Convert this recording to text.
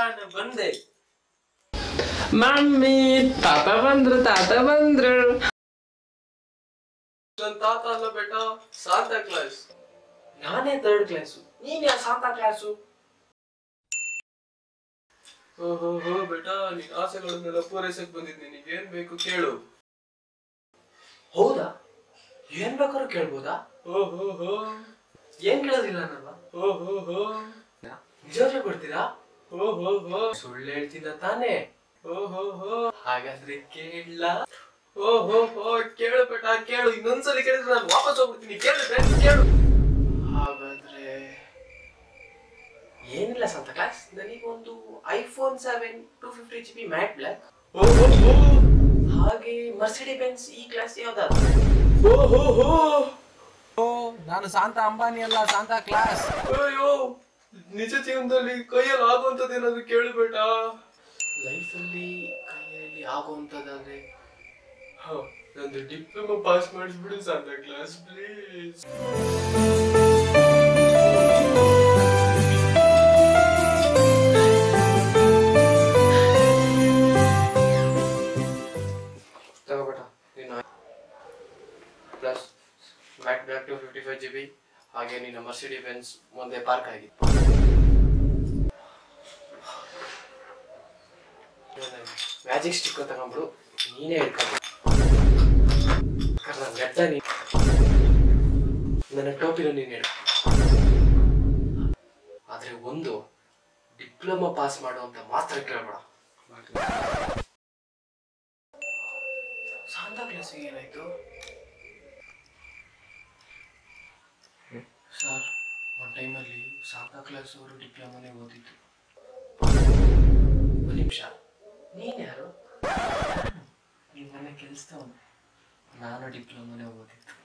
ನಾನು ಬಂದೆ ಮಮ್ಮಿ ತಾತ ಬಂದ್ರು ತಾತ ಬಂದ್ರು ನನ್ ತಾತ ಅಲ್ಲ ಬೇಟ ಸಾಂತಾ ಕ್ಲಾಸ್ ನಾನೇ ಥರ್ಡ್ ಕ್ಲಾಸು ನೀನ್ ಯಾ ಸಾಂತಾ ಕ್ಲಾಸು ಓಹೋ ಹೋ ಬೇಟ ನಿನ್ ಆಸೆಗಳನ್ನೆಲ್ಲ ಪೂರೈಸಕ್ ಬಂದಿದ್ ನಿನಗೆ ಏನ್ ಬೇಕು ಕೇಳು ಹೌದಾ ಏನ್ ಬೇಕಾದ್ರೂ ಕೇಳ್ಬೋದಾ ಓಹೋ ಹೋ ಏನ್ ಕೇಳೋದಿಲ್ಲ ನಲ್ವಾ ಓಹೋ ಹೋ ನಿಜವಾಗ್ಲೂ ಕೊಡ್ತೀರಾ ಓಹೋ ಹೋ ಸುಳ್ಳು ಹೇಳ್ತೀನ ತಾನೇ ಓಹೋ ಹೋ ಹಾಗಾದ್ರೆ ಕೇಳ ಓಹೋ ಹೋ ಕೇಳು ಬೇಟ ಕೇಳು ಇನ್ನೊಂದ್ಸಲಿ ಕೇಳಿದ್ರೆ ನಾನು ವಾಪಸ್ ಹೋಗ್ಬಿಡ್ತೀನಿ ಕೇಳು ಬೇಡ ಕೇಳು ಹಾಗಾದ್ರೆ ಏನಿಲ್ಲ ಸಂತ ಕ್ಲಾಸ್ ನನಗೊಂದು iPhone seven two fifty G B matte black ಹಾಗೆ ಮರ್ಸಿಡಿ ಬೆನ್ಸ್ ಈ ಕ್ಲಾಸ್ ಯಾವ್ದಾದ್ರು ನಾನು ಶಾಂತ ಅಂಬಾನಿ ಅಲ್ಲ ಶಾಂತ ಕ್ಲಾಸ್ ಅಯ್ಯೋ ನಿಜ ಜೀವನದಲ್ಲಿ ಕೈಯಲ್ಲಿ ಆಗುವಂತದ್ದು ಏನಾದ್ರು ಕೇಳಬೇಡ ಲೈಫಲ್ಲಿ ಕೈಯಲ್ಲಿ ಆಗುವಂತದ್ದಾದ್ರೆ ನಂದು ಡಿಪ್ಲೊಮಾ ಪಾಸ್ ಮಾಡಿಸ್ಬಿಡು ಸಾಂತಾ ಕ್ಲಾಸ್ ಪ್ಲೀಸ್ ತಗೋಬೇಟ ನೀನು plus MacBook two fifty five G B ಹಾಗೆ ನಿನ್ನ ಮರ್ಸಿಡಿ ಬೆನ್ಸ್ ಮುಂದೆ ಪಾರ್ಕ್ ಆಗಿತ್ತು ಮ್ಯಾಜಿಕ್ ಸ್ಟಿಕ್ ತಗೊಂಡ್ಬಿಡು ನೀನೇ ಹೇಳ್ಕೊಂಡು ನನ್ನ ಗಡ್ಡ ನೀ ನನ್ನ ಟೋಪಿನ ನೀನು ಹೇಳು ಆದ್ರೆ ಒಂದು ಡಿಪ್ಲೊಮಾ ಪಾಸ್ ಮಾಡುವಂತ ಮಾತ್ರ ಕೇಳಬೇಡ ಸಾಂತಾ ಕ್ಲಾಸಿಗೆ ಏನಾಯ್ತು ಸರ್ ಒಂದು ಟೈಮಲ್ಲಿ ಸಾಂತಾ ಕ್ಲಾಸ್ ಅವರು ಡಿಪ್ಲೊಮಾನೇ ಓದಿದ್ದು ಒಂದು ನಿಮಿಷ ನೀನು ಯಾರು ನಿಮ್ಮ ಮನೆ ಕೆಲಸದವನು ನಾನು ಡಿಪ್ಲೊಮಾನೇ ಓದಿದ್ದು